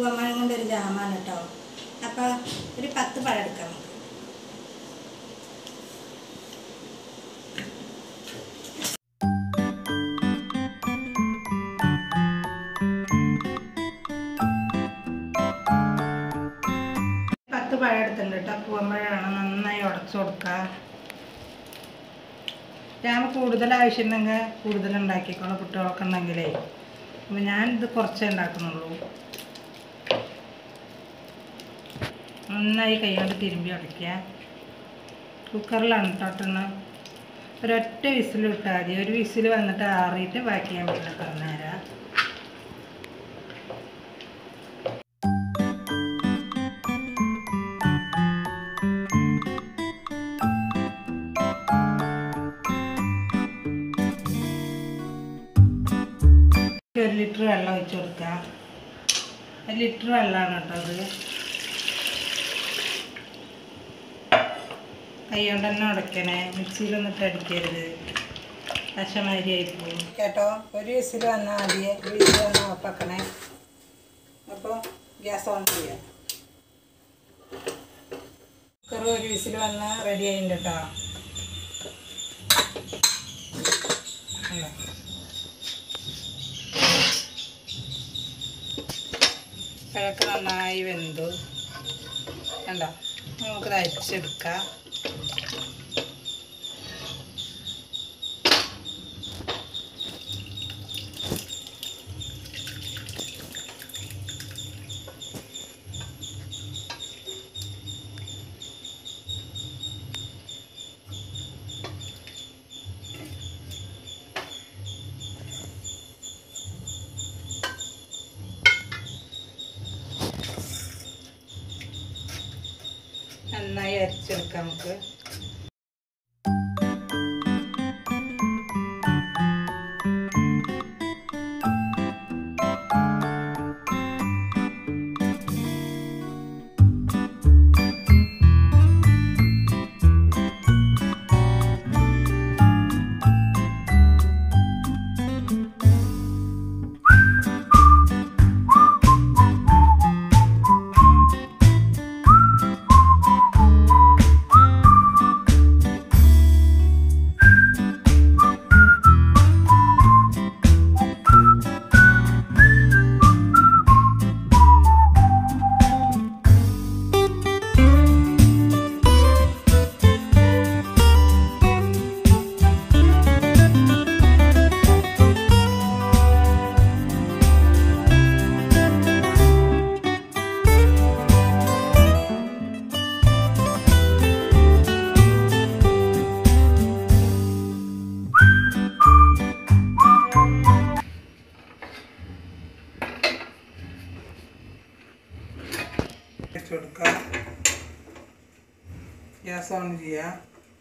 പൂവമ്പഴം കൊണ്ടൊരു ജാമാണ് കേട്ടോ അപ്പോൾ ഒരു പത്ത് പഴം എടുക്കാം നമുക്ക് പത്ത് പഴം എടുത്തിട്ടുണ്ട് കേട്ടോ പൂവമ്പഴമാണ് നന്നായി ഉടച്ചു കൊടുക്കുക ഞാൻ കൂടുതൽ ആവശ്യമുണ്ടെങ്കിൽ കൂടുതൽ ഉണ്ടാക്കിക്കോളൂ കുട്ടികളൊക്കെ ഉണ്ടെങ്കിലേ അപ്പോൾ ഞാനിത് കുറച്ചേ ഉണ്ടാക്കുന്നുള്ളൂ നന്നായി കൈ കൊണ്ട് തിരുമ്പി ഉടയ്ക്കുക കുക്കറിലാണ് കേട്ടോട്ടെണ്ണം ഒരൊറ്റ വിസിൽ വിട്ടാൽ മതി ഒരു വിസിൽ വന്നിട്ട് ആറിയിട്ട് ബാക്കി ചെയ്യാൻ പറ്റില്ല പറഞ്ഞുതരാം ഒരു ലിറ്റർ വെള്ളം ഒഴിച്ച് കൊടുക്കാം ഒരു ലിറ്റർ വെള്ളമാണ് കേട്ടോ അത് കൈ കൊണ്ട് തന്നെ ഉടയ്ക്കണേ മിക്സിയിലൊന്നിട്ട് അടിക്കരുത് കശമാരി ആയിപ്പോവും കേട്ടോ ഒരു വിസിൽ വന്നാൽ ആദ്യം ഒരു വിസിൽ വന്നാൽ ഓഫാക്കണേ അപ്പോൾ ഗ്യാസ് ഓൺ ചെയ്യാം കുക്കർ ഒരു വിസിൽ വന്നാൽ റെഡി ആയിട്ടുണ്ട് കേട്ടോ ഉണ്ടോ? കിഴക്ക് നന്നായി വെന്തു കണ്ടോ നമുക്കിത് അരിച്ചെടുക്കാം നന്നായി അരിച്ചെടുക്കാം നമുക്ക് വെച്ച് കൊടുക്കാം ഗ്യാസ് ഓൺ ചെയ്യാം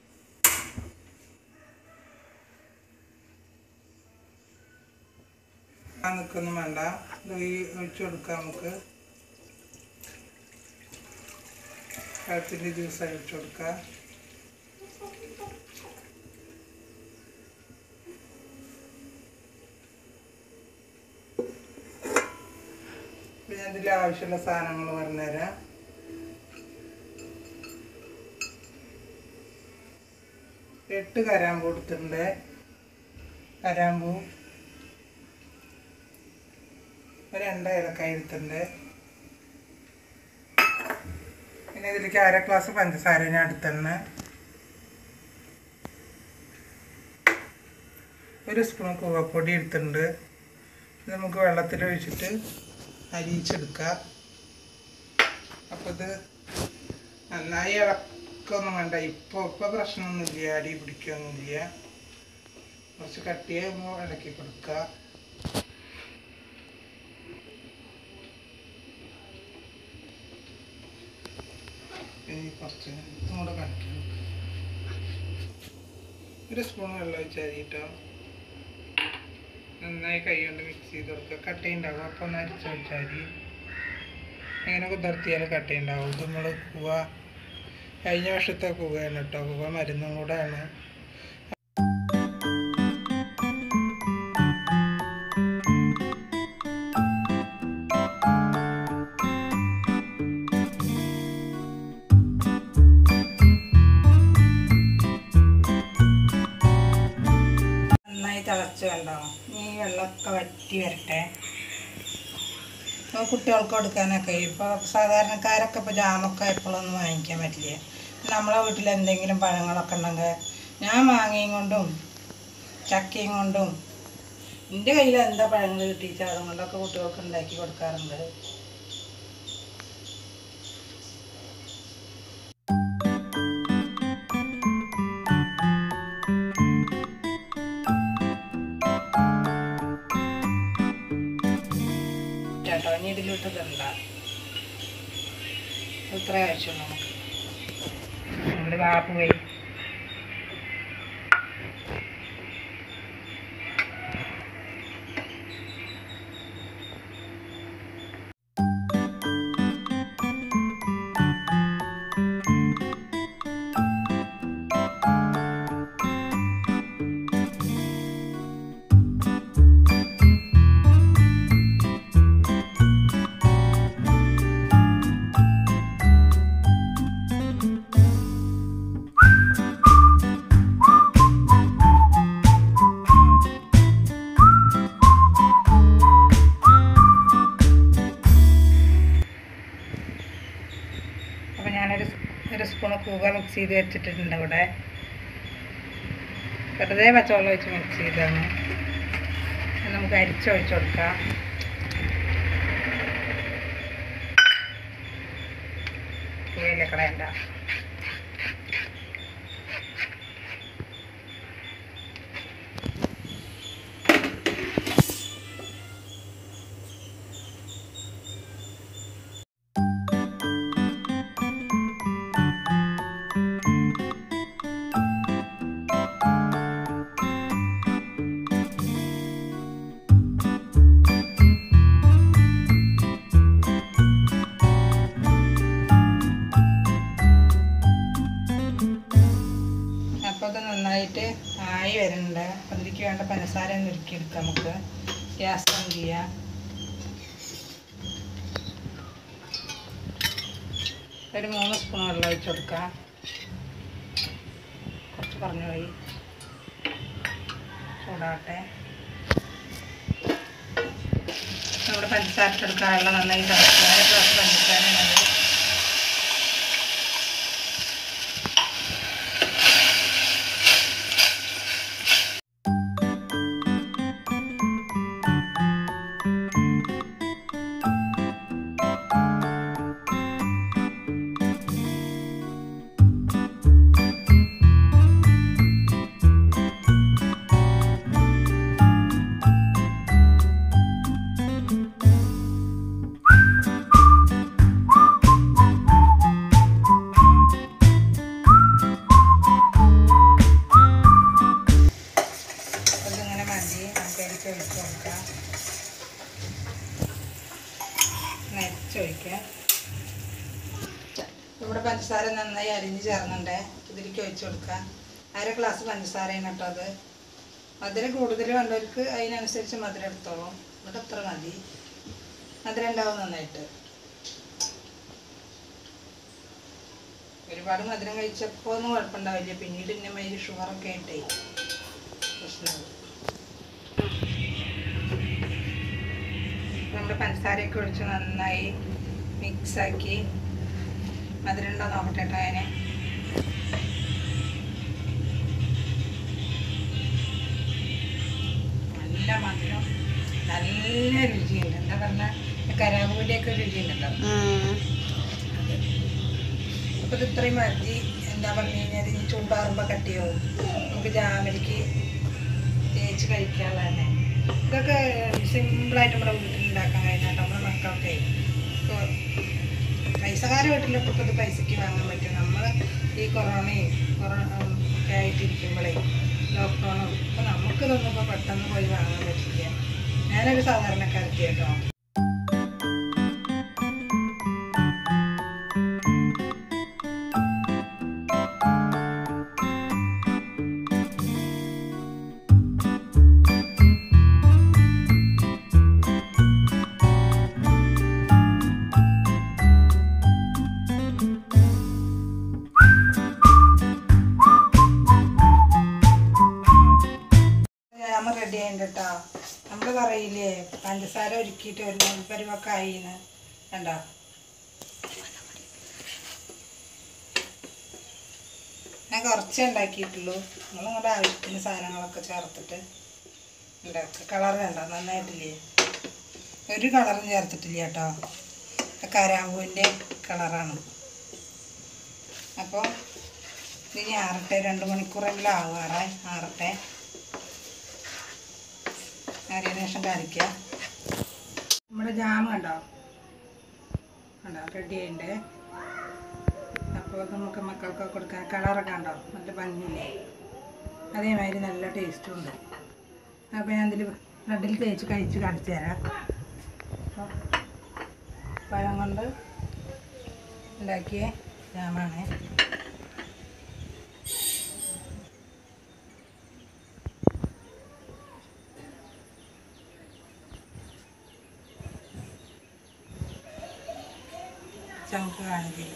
ആ നിൽക്കൊന്നും വേണ്ട ഇത് ഈ ഒഴിച്ചു കൊടുക്കാം നമുക്ക് പഴത്തിൻ്റെ ജ്യൂസ് ഒഴിച്ചു കൊടുക്കാം പിന്നെ ഇതിൽ ആവശ്യമുള്ള സാധനങ്ങൾ പറഞ്ഞുതരാം എട്ട് കരാമ്പൂ എടുത്തിട്ടുണ്ട് കരാമ്പൂ ഒരു രണ്ട് ഏലക്കായ എടുത്തിട്ടുണ്ട് പിന്നെ ഇതിലേക്ക് അര ഗ്ലാസ് പഞ്ചസാര ഞാൻ എടുത്തിട്ടുണ്ട് ഒരു സ്പൂൺ കൂവപ്പൊടി എടുത്തിട്ടുണ്ട് ഇത് നമുക്ക് വെള്ളത്തിൽ ഒഴിച്ചിട്ട് അരിയിച്ചെടുക്കാം അപ്പോൾ ഇത് നന്നായി ഇളക്കൊന്നും വേണ്ട ഇപ്പോൾ ഇപ്പോൾ പ്രശ്നമൊന്നുമില്ല അടി പിടിക്കുകയൊന്നുമില്ല കുറച്ച് കട്ടിയാകുമ്പോൾ ഇളക്കി കൊടുക്കുക ഇനി കുറച്ച് ഇതും കൂടെ കാണിക്കാം ഒരു സ്പൂൺ വെള്ളം ഒഴിച്ച് അരിയിട്ടോ നന്നായി കൈ കൊണ്ട് മിക്സ് ചെയ്ത് കൊടുക്കുക കട്ടയുണ്ടാവും അപ്പോൾ ഒന്ന് അരിച്ച് വെച്ചാൽ മതി അങ്ങനെ കുതിർത്തിയാൽ കട്ടയുണ്ടാവും ഇത് നമ്മൾ കൂവ കഴിഞ്ഞ വർഷത്തെ കൂവയാണ് കേട്ടോ കൂവ മരുന്നും കൂടെയാണ് തിളച്ച് കണ്ടോ ഈ വെള്ളമൊക്കെ വറ്റി വരട്ടെ ഇപ്പോൾ കുട്ടികൾക്ക് കൊടുക്കാനൊക്കെ ഇപ്പോൾ സാധാരണക്കാരൊക്കെ ഇപ്പോൾ ജാമൊക്കെ എപ്പോഴൊന്നും വാങ്ങിക്കാൻ പറ്റില്ല നമ്മളെ വീട്ടിൽ എന്തെങ്കിലും പഴങ്ങളൊക്കെ ഉണ്ടെങ്കിൽ ഞാൻ മാങ്ങയും കൊണ്ടും ചക്കയും കൊണ്ടും എൻ്റെ കയ്യിൽ എന്താ പഴങ്ങൾ കിട്ടിച്ചാൽ അതും കൊണ്ടൊക്കെ കുട്ടികൾക്ക് ഉണ്ടാക്കി കൊടുക്കാറുണ്ട് കേട്ടോ ഇനി ഇതിലോട്ട് ഇടണ്ട ഇത്ര ആവശ്യമുള്ളൂ നമുക്ക് നമ്മുടെ വാപ്പ് പോയി അപ്പോൾ ഞാനൊരു ഒരു സ്പൂൺ കൂക മിക്സ് ചെയ്ത് വെച്ചിട്ടുണ്ട് ഇവിടെ വെറുതെ പച്ചവെള്ളം ഒഴിച്ച് മിക്സ് ചെയ്താണ് അത് നമുക്ക് അരിച്ചൊഴിച്ച് കൊടുക്കാം കൂകയിലെ കളയണ്ട അപ്പോൾ അത് നന്നായിട്ട് ആയി വരുന്നുണ്ട് അപ്പം ഇതിലേക്ക് വേണ്ട പഞ്ചസാര ഒന്ന് ഉരുക്കിയെടുക്കാം നമുക്ക് ഗ്യാസ് ഓൺ ചെയ്യാം ഒരു മൂന്ന് സ്പൂൺ വെള്ളം ഒഴിച്ച് കൊടുക്കാം കുറച്ച് കുറഞ്ഞു പോയി ചൂടാവട്ടെ നമ്മുടെ പഞ്ചസാര ഇട്ടെടുക്കാൻ വെള്ളം നന്നായി തിളക്കുക അര ഗ്ലാസ് പഞ്ചസാര മതി ഇതിങ്ങനെ മതി നമുക്ക് അരിച്ച് ഒഴിച്ച് കൊടുക്കാം നരിച്ചൊഴിക്കാം ഇവിടെ പഞ്ചസാര നന്നായി അരിഞ്ഞ് ചേർന്നുണ്ട് ഇതിലേക്ക് ഒഴിച്ച് കൊടുക്കാം അര ഗ്ലാസ് പഞ്ചസാരയാണ് കേട്ടോ അത് മധുരം കൂടുതൽ വേണ്ടവർക്ക് അതിനനുസരിച്ച് മധുരം എടുത്തോളും ഇവിടെ അത്ര മതി മധുരം ഉണ്ടാവും നന്നായിട്ട് ഒരുപാട് മധുരം കഴിച്ചപ്പോൾ ഒന്നും കുഴപ്പമുണ്ടാവില്ല പിന്നീട് ഇന്ന മാതിരി ഷുഗറൊക്കെ ആയിട്ടേ പ്രശ്നമാവും നമ്മുടെ പഞ്ചസാരയൊക്കെ ഒഴിച്ച് നന്നായി മിക്സാക്കി മധുരം ഉണ്ടോ നോക്കട്ടെ കേട്ടോ അതിനെ നല്ല മധുരം നല്ല രുചിയുണ്ട് എന്താ പറഞ്ഞ കരാമ്പൂലിയൊക്കെ രുചിയുണ്ടല്ലോ അപ്പോൾ ഇത് ഇത്രയും മതി എന്താ പറഞ്ഞു കഴിഞ്ഞാൽ ഈ ചൂടാറുമ്പോൾ കട്ടിയാവും നമുക്ക് ജാമരിക്ക് തേച്ച് കഴിക്കാനുള്ള തന്നെ ഇതൊക്കെ സിമ്പിളായിട്ട് നമ്മുടെ വീട്ടിൽ ഉണ്ടാക്കാൻ കഴിഞ്ഞാൽ നമ്മുടെ മക്കൾക്ക് ഇപ്പോൾ പൈസക്കാരെ വീട്ടിലൊക്കെ ഇപ്പോൾ ഇത് പൈസയ്ക്ക് വാങ്ങാൻ പറ്റും നമ്മൾ ഈ കൊറോണയും കൊറോണ ഒക്കെ ആയിട്ടിരിക്കുമ്പോഴേ ലോക്ക്ഡൗണും അപ്പോൾ നമുക്കിതൊന്നും ഇപ്പോൾ പെട്ടെന്ന് പോയി വാങ്ങാൻ പറ്റില്ല ഞാനൊരു സാധാരണക്കാരത്തി കേട്ടോ ജാമ് റെഡി ആയിട്ടുണ്ട് ആയിട്ടുണ്ട് കേട്ടോ നമ്മൾ പറയില്ലേ പഞ്ചസാര ഒരുക്കിയിട്ട് ഒരു നെൽപ്പരിവൊക്കെ ആയിന്ന് കണ്ടോ ഞാൻ കുറച്ചേ ഉണ്ടാക്കിയിട്ടുള്ളൂ നിങ്ങൾ നിങ്ങളുടെ ആവശ്യത്തിന് സാധനങ്ങളൊക്കെ ചേർത്തിട്ട് ഉണ്ടാക്കുക കളർ കണ്ടോ നന്നായിട്ടില്ലേ ഒരു കളറും ചേർത്തിട്ടില്ല കേട്ടോ കരാമ്പൂവിൻ്റെ കളറാണ് അപ്പോൾ ഇനി ആറട്ടെ രണ്ട് മണിക്കൂറെങ്കിലും ആവാറേ ആറട്ടെ ആറിയതിനു ശേഷം കാണിക്കുക നമ്മുടെ ജാം കണ്ടോ കണ്ടോ റെഡി ആയിട്ടുണ്ട് അപ്പോൾ നമുക്ക് മക്കൾക്കൊക്കെ കൊടുക്കാൻ കളറൊക്കെ ഉണ്ടോ നല്ല ഭംഗിയില്ലേ അതേമാതിരി നല്ല ടേസ്റ്റും ഉണ്ട് അപ്പോൾ ഞാൻ ഇതിൽ ബ്രെഡിൽ തേച്ച് കഴിച്ച് കാണിച്ചു തരാം അപ്പോൾ പഴം കൊണ്ട് ഉണ്ടാക്കിയ ജാമാണ് ചങ്ക് കാണിക്കില്ല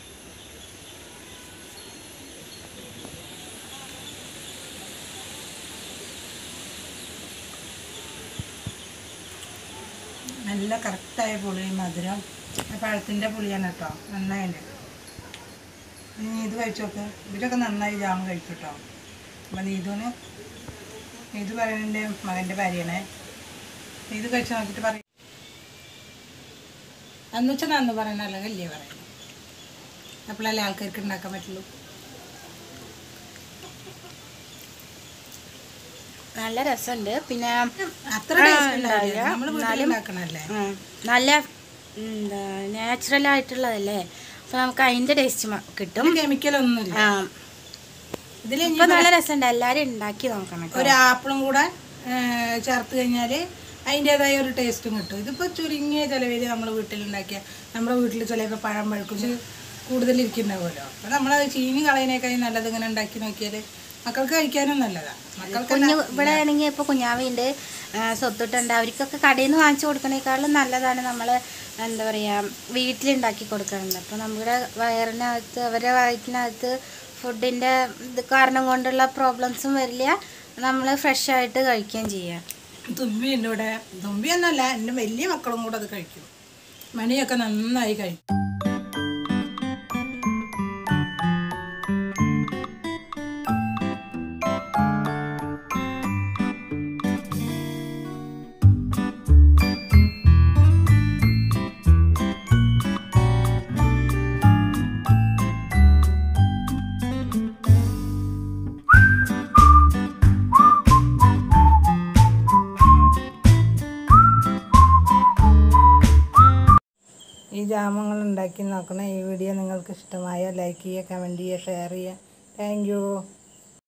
നല്ല കറക്റ്റായ പുളിയും മധുരം ആ പഴത്തിൻ്റെ പുളിയാണ് കേട്ടോ നന്നായിട്ട് ഇനി ഇത് കഴിച്ചു നോക്ക് ഇവരൊക്കെ നന്നായി ജാം കഴിക്കും കേട്ടോ അപ്പം നീതുവിന് ഇത് പറയുന്നതിൻ്റെ മകൻ്റെ ഭാര്യയാണേ ഇത് കഴിച്ച് നോക്കിയിട്ട് പറയും അന്ന് വെച്ചാൽ അന്ന് പറയണ അല്ലെങ്കിൽ അല്ലേ പറയണം അപ്പോഴല്ലേ ആൾക്കാർക്ക് ഉണ്ടാക്കാൻ പറ്റുള്ളൂ നല്ല രസമുണ്ട് പിന്നെ അത്ര ടേസ്റ്റ് ഉണ്ടാവില്ല നമ്മൾ വീട്ടിൽ ഉണ്ടാക്കണല്ലേ ഉം, നല്ല എന്താ നാച്ചുറൽ ആയിട്ടുള്ളതല്ലേ അപ്പൊ നമുക്ക് അതിന്റെ ടേസ്റ്റ് കിട്ടും കെമിക്കലൊന്നുമില്ല ആ ഇതിൽ ഇപ്പൊ നല്ല രസമുണ്ട് എല്ലാരും ഉണ്ടാക്കി നോക്കണം കേട്ടോ. ഒരു ആപ്പിളും കൂടെ ആ, ചേർത്ത് കഴിഞ്ഞാൽ അതിൻ്റെതായ ഒരു ടേസ്റ്റും കിട്ടും ഇതിപ്പോൾ ചുരുങ്ങിയ ചിലവിൽ നമ്മൾ വീട്ടിലുണ്ടാക്കിയ നമ്മുടെ വീട്ടിൽ ചിലപ്പോൾ പഴം പഴുക്കും കൂടുതൽ ഇരിക്കുന്നുണ്ടാവുമല്ലോ അപ്പോൾ നമ്മളത് ചീനി കളയണേക്കായി നല്ലത് ഇങ്ങനെ ഉണ്ടാക്കി നോക്കിയാൽ മക്കൾക്ക് കഴിക്കാനും നല്ലതാണ് മക്കൾക്ക് കുഞ്ഞു ഇവിടെ ആണെങ്കിൽ ഇപ്പൊ കുഞ്ഞാവിണ്ട് സ്വത്തിട്ടുണ്ട് അവർക്കൊക്കെ കടയിൽ നിന്ന് വാങ്ങിച്ചു കൊടുക്കണേക്കാളും നല്ലതാണ് നമ്മൾ എന്താ പറയാ വീട്ടിലുണ്ടാക്കി കൊടുക്കുന്നത് അപ്പോൾ നമ്മുടെ വയറിനകത്ത് അവരുടെ വയറ്റിനകത്ത് ഫുഡിന്റെ ഇത് കാരണം കൊണ്ടുള്ള പ്രോബ്ലംസും വരില്ല നമ്മൾ ഫ്രഷ് ആയിട്ട് കഴിക്കുകയും ചെയ്യാം തുമ്പി എൻ്റെ ഇവിടെ തുമ്പി എന്നല്ല എൻ്റെ വലിയ മക്കളും കൂടെ അത് കഴിക്കും മണിയൊക്കെ നന്നായി കഴിക്കും ഈ ജാമങ്ങൾ ഉണ്ടാക്കി നോക്കണം ഈ വീഡിയോ നിങ്ങൾക്ക് ഇഷ്ടമായ ലൈക്ക് ചെയ്യുക കമൻറ്റ് ചെയ്യുക ഷെയർ ചെയ്യുക താങ്ക് യു